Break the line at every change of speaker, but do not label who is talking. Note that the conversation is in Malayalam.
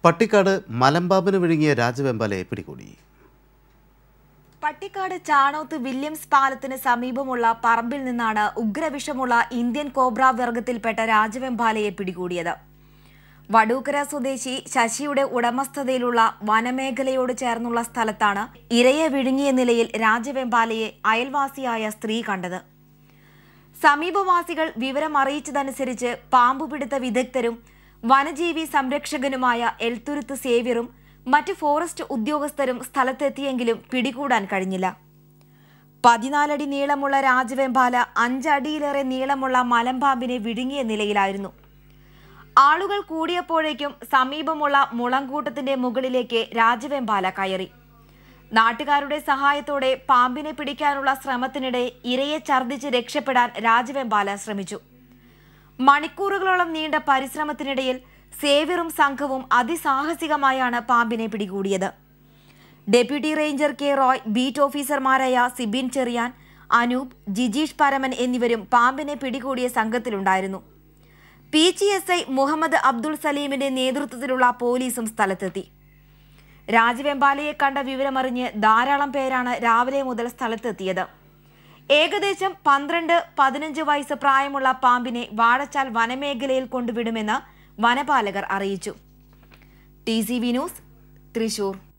പട്ടിക്കാട് മലമ്പാമ്പിന് വിഴുങ്ങിയ രാജവെമ്പാലയെ പിടികൂടി
പട്ടിക്കാട് ചാണോത്ത് വില്യംസ് പാലത്തിന് സമീപമുള്ള പറമ്പിൽ നിന്നാണ് ഉഗ്രവിഷമുള്ള ഇന്ത്യൻ കോബ്ര വർഗത്തിൽപ്പെട്ട രാജവെമ്പാലയെ പിടികൂടിയത് വടൂക്കര സ്വദേശി ശശിയുടെ ഉടമസ്ഥതയിലുള്ള വനമേഖലയോട് ചേർന്നുള്ള സ്ഥലത്താണ് ഇരയെ വിഴുങ്ങിയ നിലയിൽ രാജവെമ്പാലയെ അയൽവാസിയായ സ്ത്രീ കണ്ടത് സമീപവാസികൾ വിവരം അറിയിച്ചതനുസരിച്ച് പാമ്പുപിടുത്ത വിദഗ്ധരും വനജീവി സംരക്ഷകനുമായ എൽത്തുരുത്ത് സേവ്യറും മറ്റ് ഫോറസ്റ്റ് ഉദ്യോഗസ്ഥരും സ്ഥലത്തെത്തിയെങ്കിലും പിടികൂടാൻ കഴിഞ്ഞില്ല പതിനാലടി നീളമുള്ള രാജവെമ്പാല അഞ്ചടിയിലേറെ നീളമുള്ള മലമ്പാമ്പിനെ വിഴുങ്ങിയ നിലയിലായിരുന്നു ആളുകൾ കൂടിയപ്പോഴേക്കും സമീപമുള്ള മുളങ്കൂട്ടത്തിന്റെ മുകളിലേക്ക് രാജവെമ്പാല കയറി നാട്ടുകാരുടെ സഹായത്തോടെ പാമ്പിനെ പിടിക്കാനുള്ള ശ്രമത്തിനിടെ ഇരയെ ഛർദ്ദിച്ച് രക്ഷപ്പെടാൻ രാജവെമ്പാല ശ്രമിച്ചു മണിക്കൂറുകളോളം നീണ്ട പരിശ്രമത്തിനിടയിൽ സേവ്യറും സംഘവും അതിസാഹസികമായാണ് പാമ്പിനെ പിടികൂടിയത് deputy ranger K Roy beat ഓഫീസർമാരായ സിബിൻ ചെറിയാൻ അനൂപ് ജിജീഷ് പരമൻ എന്നിവരും പാമ്പിനെ പിടികൂടിയ സംഘത്തിലുണ്ടായിരുന്നു P G S I Muhammad Abdul സലീമിന്റെ നേതൃത്വത്തിലുള്ള പോലീസും സ്ഥലത്തെത്തി രാജവെമ്പാലയെ കണ്ട വിവരമറിഞ്ഞ് ധാരാളം പേരാണ് രാവിലെ മുതൽ സ്ഥലത്തെത്തിയത് ഏകദേശം പന്ത്രണ്ട് പതിനഞ്ച് വയസ്സ് പ്രായമുള്ള പാമ്പിനെ വാഴച്ചാൽ വനമേഖലയിൽ കൊണ്ടുവിടുമെന്ന് വനപാലകർ അറിയിച്ചു T C V news Thrissur